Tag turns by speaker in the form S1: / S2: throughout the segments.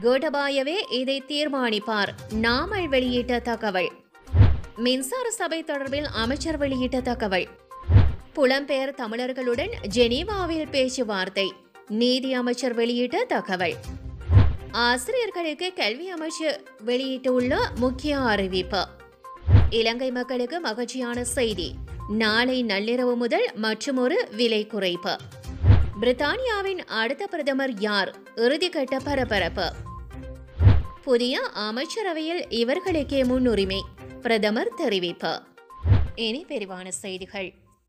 S1: கோட்டபாயவே இதை தீர்மானிப்பார் நாமல் வெளியிட்ட தகவல் மின்சார சபை தொடர்பில் அமைச்சர் வெளியிட்ட தகவல் புலம்பெயர் தமிழர்களுடன் ஜெனீவாவில் பேச்சுவார்த்தை நீதி அமைச்சர் வெளியிட்ட தகவல் ஆசிரியர்களுக்கு கல்வி அமைச்சர் வெளியிட்டுள்ள முக்கிய அறிவிப்பு இலங்கை மக்களுக்கு மகிழ்ச்சியான செய்தி நாளை நள்ளிரவு முதல் மற்றுமொரு விலை குறைப்பு பிரித்தானியாவின் அடுத்த பிரதமர் யார் இறுதிக்கட்ட பரபரப்பு புதிய அமைச்சரவையில் இவர்களுக்கே முன்னுரிமை பிரதமர் தெரிவிப்பு இனி விரிவான செய்திகள்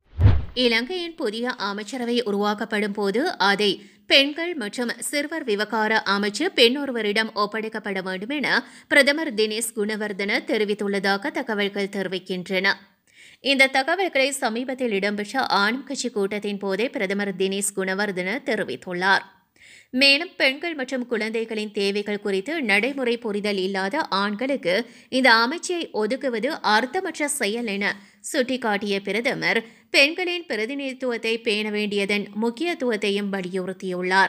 S1: இலங்கையின் புதிய அமைச்சரவை உருவாக்கப்படும் போது அதை பெண்கள் மற்றும் சிறுவர் விவகார அமைச்சு பெண் ஒருவரிடம் ஒப்படைக்கப்பட வேண்டும் என பிரதமர் தினேஷ் குணவர்தன தெரிவித்துள்ளதாக தகவல்கள் தெரிவிக்கின்றன இந்த தகவல்களை சமீபத்தில் இடம்பெற்ற ஆளும் கட்சி கூட்டத்தின் போதே பிரதமர் தினேஷ் குணவர்தன தெரிவித்துள்ளார் மேலும் பெண்கள் மற்றும் குழந்தைகளின் தேவைகள் குறித்து நடைமுறை புரிதல் இல்லாத ஆண்களுக்கு இந்த அமைச்சை ஒதுக்குவது அர்த்தமற்ற செயல் என சுட்டிக்காட்டிய பிரதமர் பெண்களின் பிரதிநிதித்துவத்தை பேண வேண்டியதன் முக்கியத்துவத்தையும் வலியுறுத்தியுள்ளார்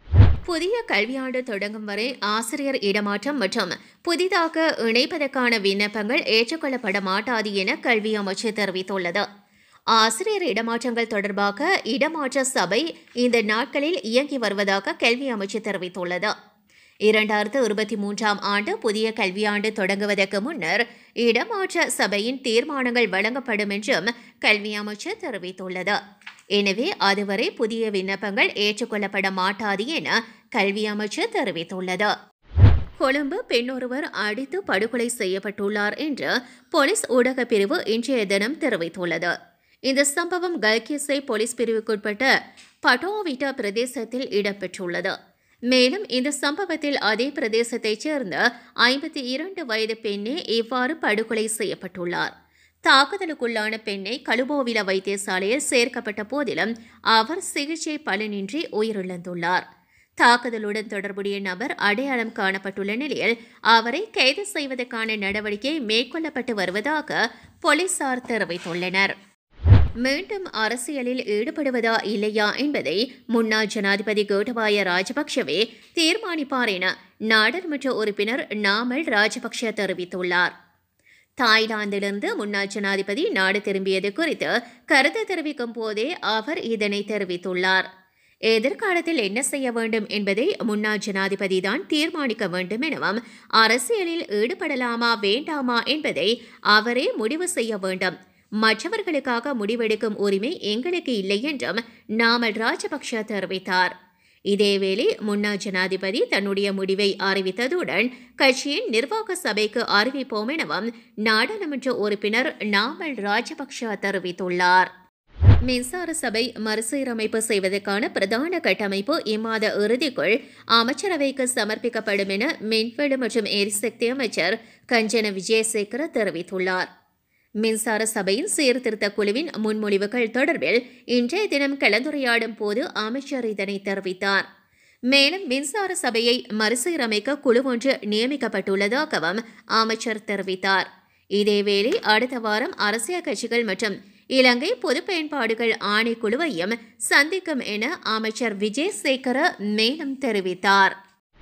S1: புதிய கல்வியாண்டு தொடங்கும் வரை ஆசிரியர் இடமாற்றம் மற்றும் புதிதாக இணைப்பதற்கான விண்ணப்பங்கள் ஏற்றுக்கொள்ளப்பட மாட்டாது என கல்வி அமைச்சு தெரிவித்துள்ளது ஆசிரியர் இடமாற்றங்கள் தொடர்பாக இடமாற்ற சபை இந்த நாட்களில் இயங்கி வருவதாக கல்வி அமைச்சு தெரிவித்துள்ளது இரண்டாயிரத்து இருபத்தி மூன்றாம் ஆண்டு புதிய கல்வியாண்டு தொடங்குவதற்கு முன்னர் இடமாற்ற சபையின் தீர்மானங்கள் வழங்கப்படும் என்றும் கல்வி அமைச்சு தெரிவித்துள்ளது எனவே அதுவரை புதிய விண்ணப்பங்கள் ஏற்றுக்கொள்ளப்பட மாட்டாது என கல்வி அமைச்சு தெரிவித்துள்ளது கொழும்பு பெண்ணொருவர் அடித்து படுகொலை செய்யப்பட்டுள்ளார் என்று போலீஸ் ஊடகப் பிரிவு இன்றைய தினம் தெரிவித்துள்ளது இந்த சம்பவம் கல்கிசை போலீஸ் பிரிவுக்குட்பட்ட பட்டோவிட்டா பிரதேசத்தில் இடம்பெற்றுள்ளது மேலும் இந்த சம்பவத்தில் அதே பிரதேசத்தைச் சேர்ந்த ஐம்பத்தி இரண்டு வயது பெண்ணே இவ்வாறு படுகொலை செய்யப்பட்டுள்ளார் தாக்குதலுக்குள்ளான பெண்ணை கலுபோவில வைத்தியசாலையில் சேர்க்கப்பட்ட போதிலும் அவர் சிகிச்சை பலனின்றி உயிரிழந்துள்ளார் தாக்குதலுடன் தொடர்புடைய நபர் அடையாளம் காணப்பட்டுள்ள நிலையில் அவரை கைது செய்வதற்கான நடவடிக்கை மேற்கொள்ளப்பட்டு வருவதாக போலீசார் தெரிவித்துள்ளனர் மீண்டும் அரசியலில் ஈடுபடுவதா இல்லையா என்பதை முன்னாள் ஜனாதிபதி கோட்டபாய ராஜபக்ஷவே தீர்மானிப்பார் என நாடாளுமன்ற உறுப்பினர் நாமல் ராஜபக்ஷ தெரிவித்துள்ளார் தாய்லாந்திலிருந்து முன்னாள் ஜனாதிபதி நாடு திரும்பியது குறித்து கருத்து தெரிவிக்கும் போதே அவர் இதனை தெரிவித்துள்ளார் எதிர்காலத்தில் என்ன செய்ய வேண்டும் என்பதை முன்னாள் ஜனாதிபதி தான் தீர்மானிக்க வேண்டும் எனவும் அரசியலில் ஈடுபடலாமா வேண்டாமா என்பதை அவரே முடிவு செய்ய வேண்டும் மற்றவர்களுக்காக முடிவெடுக்கும் உரிமை எங்களுக்கு இல்லை என்றும் நாமல் ராஜபக்ஷ தெரிவித்தார் இதேவேளை முன்னாள் ஜனாதிபதி தன்னுடைய முடிவை அறிவித்ததுடன் கட்சியின் நிர்வாக சபைக்கு அறிவிப்போம் எனவும் நாடாளுமன்ற உறுப்பினர் நாமல் ராஜபக்ஷ தெரிவித்துள்ளார் மின்சார சபை மறுசீரமைப்பு செய்வதற்கான பிரதான கட்டமைப்பு இம்மாத இறுதிக்குள் அமைச்சரவைக்கு சமர்ப்பிக்கப்படும் என மின்வெளி மற்றும் எரிசக்தி அமைச்சர் கஞ்சன விஜயசேகர தெரிவித்துள்ளார் மின்சார சபையின் சீர்திருத்த குழுவின் முன்மொழிவுகள் தொடர்பில் இன்றைய தினம் கலந்துரையாடும் போது அமைச்சர் இதனை தெரிவித்தார் மேலும் மின்சார சபையை மறுசீரமைக்க குழு ஒன்று நியமிக்கப்பட்டுள்ளதாகவும் அமைச்சர் தெரிவித்தார் இதேவேளை அடுத்த வாரம் அரசியல் கட்சிகள் மற்றும் இலங்கை பொது பயன்பாடுகள் ஆணைக்குழுவையும் சந்திக்கும் என அமைச்சர் விஜயசேகர மேலும் தெரிவித்தார்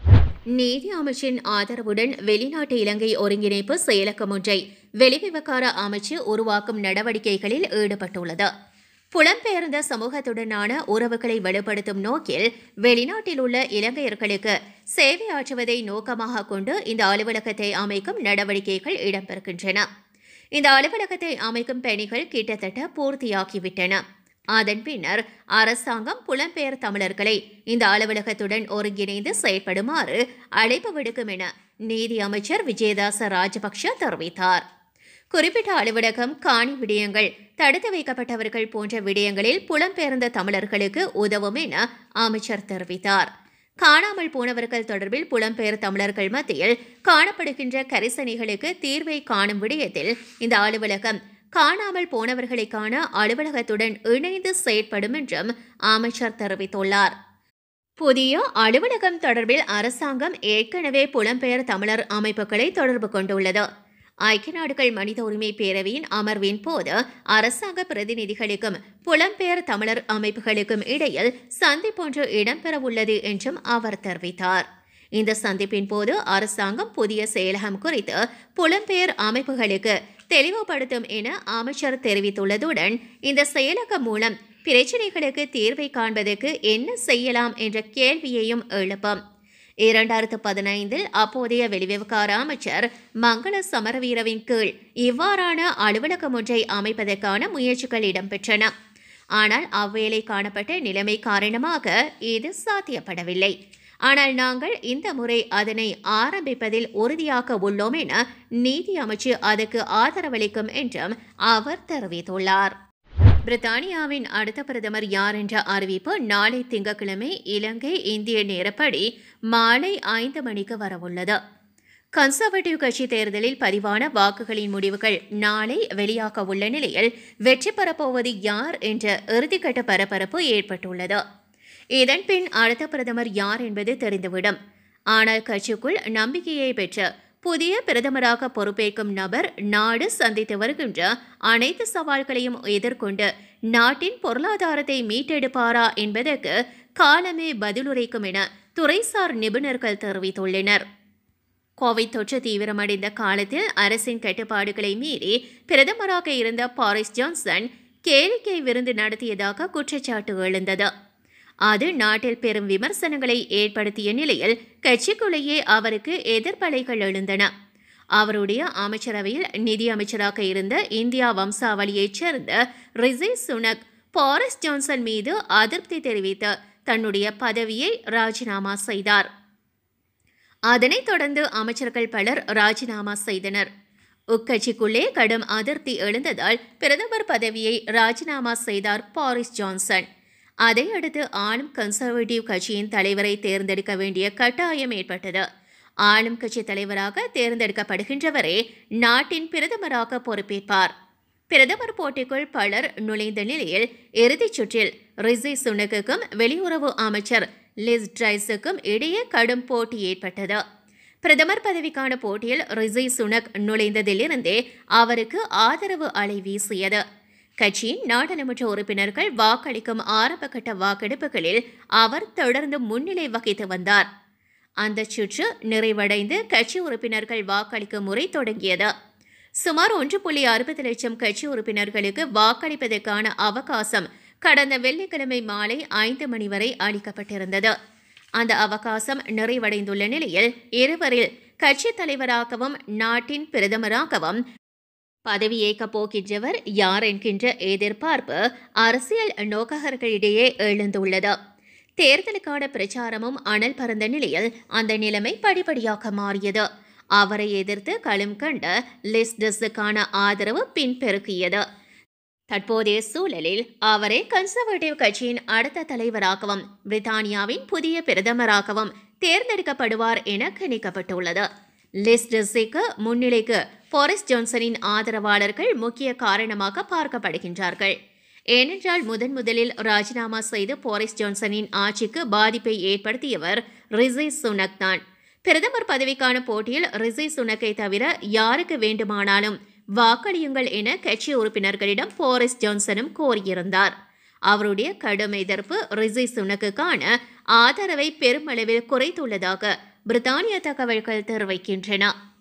S1: நீதி அமைச்சின் ஆதரவுடன் வெளிநாட்டு இலங்கை ஒருங்கிணைப்பு செயலகம் ஒன்றை வெளிவிவகார அமைச்சு உருவாக்கும் நடவடிக்கைகளில் ஈடுபட்டுள்ளது புலம்பெயர்ந்த சமூகத்துடனான உறவுகளை வலுப்படுத்தும் நோக்கில் வெளிநாட்டில் உள்ள இலங்கையர்களுக்கு சேவையாற்றுவதை நோக்கமாக கொண்டு இந்த அலுவலகத்தை அமைக்கும் நடவடிக்கைகள் இடம்பெறுகின்றன இந்த அலுவலகத்தை அமைக்கும் பணிகள் கிட்டத்தட்ட பூர்த்தியாகிவிட்டன அதன் பின்னர் அரசாங்கம் புலம்பெயர் தமிழர்களை இந்த அலுவலகத்துடன் ஒருங்கிணைந்து செயல்படுமாறு அழைப்பு விடுக்கும் என நீதி அமைச்சர் விஜயதாச ராஜபக்ஷ தெரிவித்தார் குறிப்பிட்ட அலுவலகம் காணி விடயங்கள் தடுத்து வைக்கப்பட்டவர்கள் போன்ற விடயங்களில் புலம்பெயர்ந்த தமிழர்களுக்கு உதவும் என அமைச்சர் தெரிவித்தார் காணாமல் போனவர்கள் தொடர்பில் புலம்பெயர் தமிழர்கள் மத்தியில் காணப்படுகின்ற கரிசனைகளுக்கு தீர்வை காணும் விடயத்தில் இந்த அலுவலகம் காணாமல் போனவர்களுக்கான அலுவலகத்துடன் இணைந்து செயற்படும் என்றும் அமைச்சர் தெரிவித்துள்ளார் புதிய அலுவலகம் தொடர்பில் அரசாங்கம் ஏற்கனவே புலம்பெயர் தமிழர் அமைப்புகளை தொடர்பு கொண்டுள்ளது ஐக்கிய நாடுகள் மனித உரிமை பேரவையின் அமர்வின் போது அரசாங்க பிரதிநிதிகளுக்கும் புலம்பெயர் தமிழர் அமைப்புகளுக்கும் இடையில் சந்திப்பொன்று இடம்பெறவுள்ளது என்றும் அவர் தெரிவித்தார் இந்த சந்திப்பின் போது அரசாங்கம் புதிய செயலகம் குறித்து புலம்பெயர் அமைப்புகளுக்கு தெளிவுபடுத்தும் என அமைச்சர் தெரிவித்துள்ளதுடன் இந்த செயலகம் மூலம் பிரச்சினைகளுக்கு தீர்வை காண்பதற்கு என்ன செய்யலாம் என்ற கேள்வியையும் எழுப்பும் இரண்டாயிரத்து பதினைந்தில் அப்போதைய வெளிவிவகார அமைச்சர் மங்கள சமரவீரவின் கீழ் இவ்வாறான அலுவலகம் ஒன்றை அமைப்பதற்கான முயற்சிகள் இடம்பெற்றன ஆனால் அவ்வேளை காணப்பட்ட நிலைமை காரணமாக இது சாத்தியப்படவில்லை ஆனால் நாங்கள் இந்த முறை அதனை ஆரம்பிப்பதில் உறுதியாக உள்ளோம் என நீதி அமைச்சு அதற்கு ஆதரவளிக்கும் என்றும் அவர் தெரிவித்துள்ளார் பிரித்தானியாவின் அடுத்த பிரதமர் யார் என்ற அறிவிப்பு நாளை திங்கட்கிழமை இலங்கை இந்திய நேரப்படி மாலை ஐந்து மணிக்கு வரவுள்ளது கன்சர்வேட்டிவ் கட்சி தேர்தலில் பதிவான வாக்குகளின் முடிவுகள் நாளை வெளியாக உள்ள நிலையில் வெற்றி பெறப்போவது யார் என்ற இறுதிக்கட்ட பரபரப்பு ஏற்பட்டுள்ளது இதன் பின் அடுத்த பிரதமர் யார் என்பது தெரிந்துவிடும் ஆனால் கட்சிக்குள் நம்பிக்கையை பெற்ற புதிய பிரதமராக பொறுப்பேற்கும் நபர் நாடு சந்தித்து வருகின்ற அனைத்து சவால்களையும் எதிர்கொண்டு நாட்டின் பொருளாதாரத்தை மீட்டெடுப்பாரா என்பதற்கு காலமே பதிலுரைக்கும் என துறைசார் நிபுணர்கள் தெரிவித்துள்ளனர் கோவிட் தொற்று தீவிரமடைந்த காலத்தில் அரசின் கட்டுப்பாடுகளை மீறி பிரதமராக இருந்த பாரிஸ் ஜான்சன் கேளிக்கை விருந்து நடத்தியதாக குற்றச்சாட்டு எழுந்தது அது நாட்டில் பெரும் விமர்சனங்களை ஏற்படுத்திய நிலையில் கட்சிக்குள்ளேயே அவருக்கு எதிர்ப்பலைகள் எழுந்தன அவருடைய அமைச்சரவையில் நிதி அமைச்சராக இருந்த இந்தியா வம்சாவளியைச் சேர்ந்த ரிஷி சுனக் பாரிஸ் ஜான்சன் மீது அதிருப்தி தெரிவித்து தன்னுடைய பதவியை ராஜினாமா செய்தார் அதனைத் தொடர்ந்து அமைச்சர்கள் பலர் ராஜினாமா செய்தனர் உக்கட்சிக்குள்ளே கடும் அதிருப்தி எழுந்ததால் பிரதமர் பதவியை ராஜினாமா செய்தார் பாரிஸ் ஜான்சன் அதையடுத்து ஆளும் கன்சர்வேட்டிவ் கட்சியின் தலைவரை தேர்ந்தெடுக்க வேண்டிய கட்டாயம் ஏற்பட்டது ஆளும் கட்சி தலைவராக தேர்ந்தெடுக்கப்படுகின்றவரே நாட்டின் பிரதமராக பொறுப்பேற்பார் பிரதமர் போட்டிக்குள் பலர் நுழைந்த நிலையில் இறுதிச் சுற்றில் ரிஷி சுனக்குக்கும் வெளியுறவு அமைச்சர் லிஸ் ட்ரைஸுக்கும் இடையே கடும் போட்டி ஏற்பட்டது பிரதமர் பதவிக்கான போட்டியில் ரிஷி சுனக் நுழைந்ததிலிருந்தே அவருக்கு ஆதரவு அலை வீசியது கட்சியின் நாடாளுமன்ற உறுப்பினர்கள் வாக்களிக்கும் ஆரம்பகட்ட வாக்கெடுப்புகளில் அவர் தொடர்ந்து முன்னிலை வகித்து வந்தார் அந்த சுற்று நிறைவடைந்து கட்சி உறுப்பினர்கள் வாக்களிக்கும் முறை தொடங்கியது சுமார் ஒன்று புள்ளி அறுபது லட்சம் கட்சி உறுப்பினர்களுக்கு வாக்களிப்பதற்கான அவகாசம் கடந்த வெள்ளிக்கிழமை மாலை ஐந்து மணி வரை அளிக்கப்பட்டிருந்தது அந்த அவகாசம் நிறைவடைந்துள்ள நிலையில் இருவரில் கட்சி தலைவராகவும் நாட்டின் பிரதமராகவும் பதவியேற்கப் போகின்றவர் யார் என்கின்ற எதிர்பார்ப்பு அரசியல் நோக்ககர்களிடையே எழுந்துள்ளது தேர்தலுக்கான பிரச்சாரமும் அனல் பறந்த நிலையில் அந்த நிலைமை படிப்படியாக மாறியது அவரை எதிர்த்து களம் கண்ட லிஸ்டஸுக்கான ஆதரவு பின்பெருக்கியது தற்போதைய சூழலில் அவரே கன்சர்வேட்டிவ் கட்சியின் அடுத்த தலைவராகவும் பிரித்தானியாவின் புதிய பிரதமராகவும் தேர்ந்தெடுக்கப்படுவார் என கணிக்கப்பட்டுள்ளது லிஸ்டஸுக்கு முன்னிலைக்கு போரிஸ் ஜான்சனின் ஆதரவாளர்கள் முக்கிய காரணமாக பார்க்கப்படுகின்றார்கள் ஏனென்றால் முதன் முதலில் ராஜினாமா செய்து போரிஸ் ஜான்சனின் ஆட்சிக்கு பாதிப்பை ஏற்படுத்தியவர் ரிஷி சுனக் தான் பிரதமர் பதவிக்கான போட்டியில் ரிஷி சுனக்கை தவிர யாருக்கு வேண்டுமானாலும் வாக்களியுங்கள் என கட்சி உறுப்பினர்களிடம் போரிஸ் ஜான்சனும் கோரியிருந்தார் அவருடைய கடும் எதிர்ப்பு ரிஷி சுனக்குக்கான ஆதரவை பெருமளவில் குறைத்துள்ளதாக பிரித்தானிய தகவல்கள் தெரிவிக்கின்றன